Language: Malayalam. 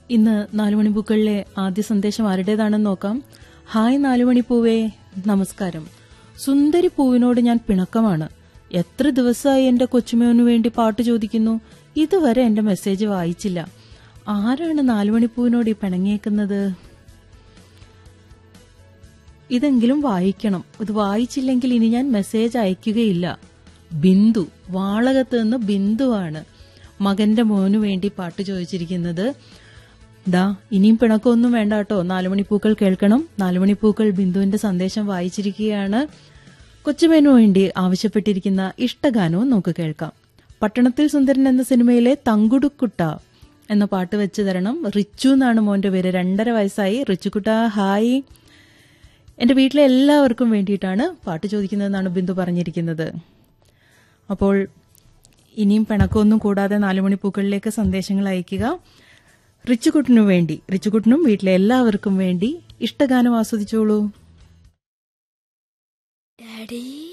ഇന്ന് നാലുമണിപ്പൂക്കളിലെ ആദ്യ സന്ദേശം ആരുടേതാണെന്ന് നോക്കാം ഹായ് നാലുമണിപ്പൂവേ നമസ്കാരം സുന്ദരി പൂവിനോട് ഞാൻ പിണക്കമാണ് എത്ര ദിവസമായി എന്റെ കൊച്ചുമോനു വേണ്ടി പാട്ട് ചോദിക്കുന്നു ഇതുവരെ എന്റെ മെസ്സേജ് വായിച്ചില്ല ആരാണ് നാലുമണിപ്പൂവിനോട് ഈ പിണങ്ങിയേക്കുന്നത് ഇതെങ്കിലും വായിക്കണം ഇത് വായിച്ചില്ലെങ്കിൽ ഇനി ഞാൻ മെസ്സേജ് അയക്കുകയില്ല ബിന്ദു വാളകത്ത് നിന്ന് ബിന്ദുവാണ് മകന്റെ മോനു വേണ്ടി പാട്ട് ചോദിച്ചിരിക്കുന്നത് ദാ ഇനിയും പിണക്കമൊന്നും വേണ്ട കേട്ടോ നാലുമണിപ്പൂക്കൾ കേൾക്കണം നാലുമണിപ്പൂക്കൾ ബിന്ദുവിന്റെ സന്ദേശം വായിച്ചിരിക്കുകയാണ് കൊച്ചുമേനു വേണ്ടി ആവശ്യപ്പെട്ടിരിക്കുന്ന ഇഷ്ടഗാനവും നമുക്ക് കേൾക്കാം പട്ടണത്തിൽ സുന്ദരൻ എന്ന സിനിമയിലെ തങ്കുടുക്കുട്ട എന്ന പാട്ട് വെച്ച് തരണം റിച്ചു എന്നാണ് മോന്റെ പേര് രണ്ടര വയസ്സായി റിച്ചുക്കുട്ട ഹായ് എന്റെ വീട്ടിലെ എല്ലാവർക്കും വേണ്ടിയിട്ടാണ് പാട്ട് ചോദിക്കുന്നതെന്നാണ് ബിന്ദു പറഞ്ഞിരിക്കുന്നത് അപ്പോൾ ഇനിയും പിണക്കമൊന്നും കൂടാതെ നാലുമണിപ്പൂക്കളിലേക്ക് സന്ദേശങ്ങൾ അയക്കുക റിച്ചുകുട്ടിനു വേണ്ടി റിച്ചുകുട്ടിനും വീട്ടിലെ എല്ലാവർക്കും വേണ്ടി ഇഷ്ടഗാനം ആസ്വദിച്ചോളൂ ഡാഡി